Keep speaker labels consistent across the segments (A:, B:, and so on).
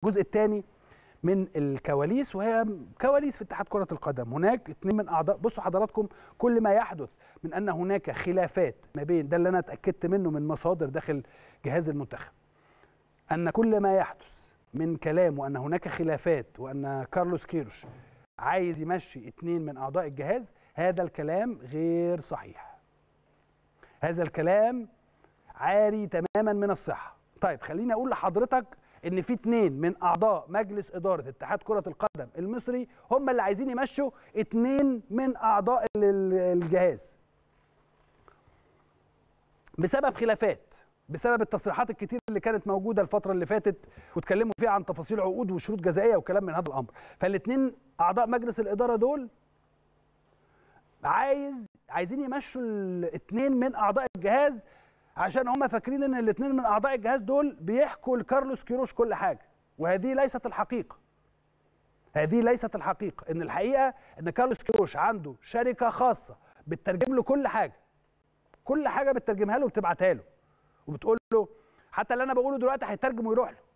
A: الجزء الثاني من الكواليس وهي كواليس في اتحاد كره القدم هناك اثنين من اعضاء بصوا حضراتكم كل ما يحدث من ان هناك خلافات ما بين ده اللي انا اتاكدت منه من مصادر داخل جهاز المنتخب ان كل ما يحدث من كلام وان هناك خلافات وان كارلوس كيروش عايز يمشي اثنين من اعضاء الجهاز هذا الكلام غير صحيح هذا الكلام عاري تماما من الصحه طيب خليني اقول لحضرتك ان في اثنين من اعضاء مجلس اداره اتحاد كره القدم المصري هم اللي عايزين يمشوا اثنين من اعضاء الجهاز بسبب خلافات بسبب التصريحات الكتير اللي كانت موجوده الفتره اللي فاتت واتكلموا فيها عن تفاصيل عقود وشروط جزائيه وكلام من هذا الامر فالاثنين اعضاء مجلس الاداره دول عايز عايزين يمشوا الاثنين من اعضاء الجهاز عشان هم فاكرين ان الاثنين من اعضاء الجهاز دول بيحكوا لكارلوس كيروش كل حاجه وهذه ليست الحقيقه هذه ليست الحقيقه ان الحقيقه ان كارلوس كيروش عنده شركه خاصه بتترجم له كل حاجه كل حاجه بتترجمها له وبتبعتها له وبتقول له حتى اللي انا بقوله دلوقتي هيترجم ويروح له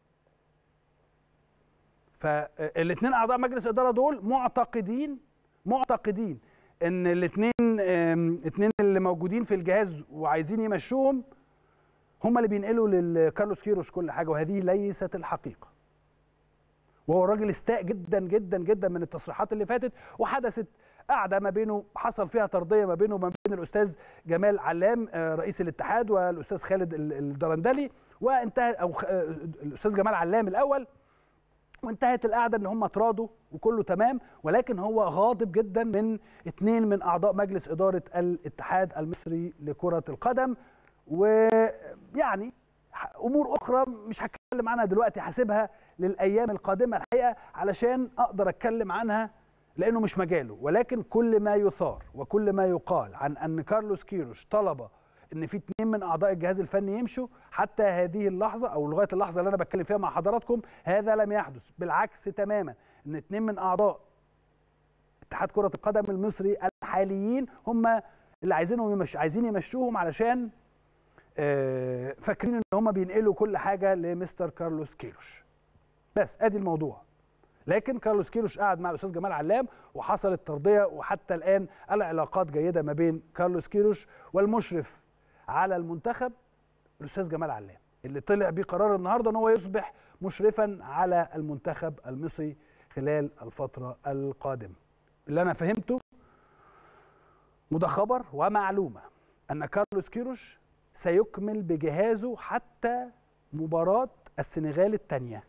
A: فالاثنين اعضاء مجلس الاداره دول معتقدين معتقدين ان الاثنين اثنين اللي موجودين في الجهاز وعايزين يمشوهم هم اللي بينقلوا لكارلوس كيروش كل حاجه وهذه ليست الحقيقه وهو الراجل استاء جدا جدا جدا من التصريحات اللي فاتت وحدثت قعده ما بينه حصل فيها ترضيه ما بينه وما بين الاستاذ جمال علام رئيس الاتحاد والاستاذ خالد الدرندلي وانتهى او الاستاذ جمال علام الاول وانتهت القعده ان هم تراضوا وكله تمام ولكن هو غاضب جدا من اثنين من اعضاء مجلس اداره الاتحاد المصري لكره القدم ويعني امور اخرى مش هتكلم عنها دلوقتي هسيبها للايام القادمه الحقيقه علشان اقدر اتكلم عنها لانه مش مجاله ولكن كل ما يثار وكل ما يقال عن ان كارلوس كيروش طلب ان في اثنين من اعضاء الجهاز الفني يمشوا حتى هذه اللحظه او لغايه اللحظه اللي انا بتكلم فيها مع حضراتكم هذا لم يحدث بالعكس تماما ان اثنين من اعضاء اتحاد كره القدم المصري الحاليين هم اللي عايزينهم يمش عايزين يمشوهم علشان فاكرين ان هم بينقلوا كل حاجه لمستر كارلوس كيروش بس ادي الموضوع لكن كارلوس كيروش قعد مع الاستاذ جمال علام وحصلت ترضيه وحتى الان العلاقات جيده ما بين كارلوس كيروش والمشرف على المنتخب الاستاذ جمال علام اللي طلع بيه قرار النهارده ان هو يصبح مشرفا على المنتخب المصري خلال الفتره القادمه اللي انا فهمته وده خبر ومعلومه ان كارلوس كيروش سيكمل بجهازه حتى مباراه السنغال الثانيه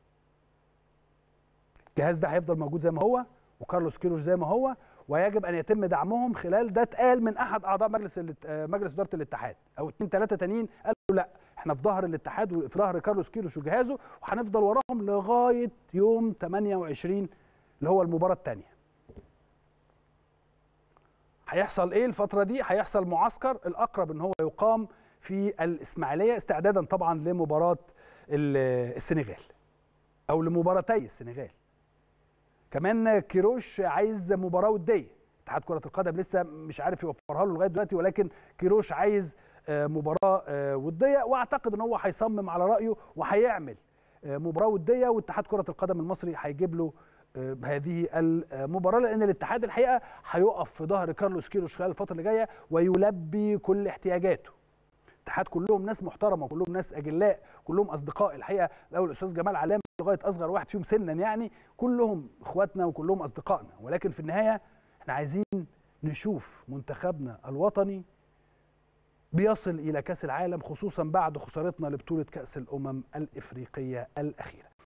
A: الجهاز ده هيفضل موجود زي ما هو وكارلوس كيروش زي ما هو ويجب ان يتم دعمهم خلال ده اتقال من احد اعضاء مجلس مجلس اداره الاتحاد او اثنين ثلاثه تانيين قالوا لا احنا في ظهر الاتحاد وفي ظهر كارلوس كيروش وجهازه وهنفضل وراهم لغايه يوم 28 اللي هو المباراه الثانيه هيحصل ايه الفتره دي هيحصل معسكر الاقرب ان هو يقام في الاسماعيليه استعدادا طبعا لمباراه السنغال او لمباراتي السنغال كمان كيروش عايز مباراه وديه اتحاد كره القدم لسه مش عارف يوفرها له لغايه دلوقتي ولكن كيروش عايز مباراه وديه واعتقد ان هو هيصمم على رايه وهيعمل مباراه وديه واتحاد كره القدم المصري هيجيب له هذه المباراه لان الاتحاد الحقيقه هيقف في ظهر كارلوس كيروش خلال الفتره اللي جايه ويلبي كل احتياجاته الاتحاد كلهم ناس محترمه كلهم ناس اجلاء كلهم اصدقاء الحقيقه الاول الاستاذ جمال علام لغايه اصغر واحد فيهم سنا يعني كلهم اخواتنا وكلهم اصدقائنا ولكن في النهايه احنا عايزين نشوف منتخبنا الوطني بيصل الى كاس العالم خصوصا بعد خسارتنا لبطوله كاس الامم الافريقيه الاخيره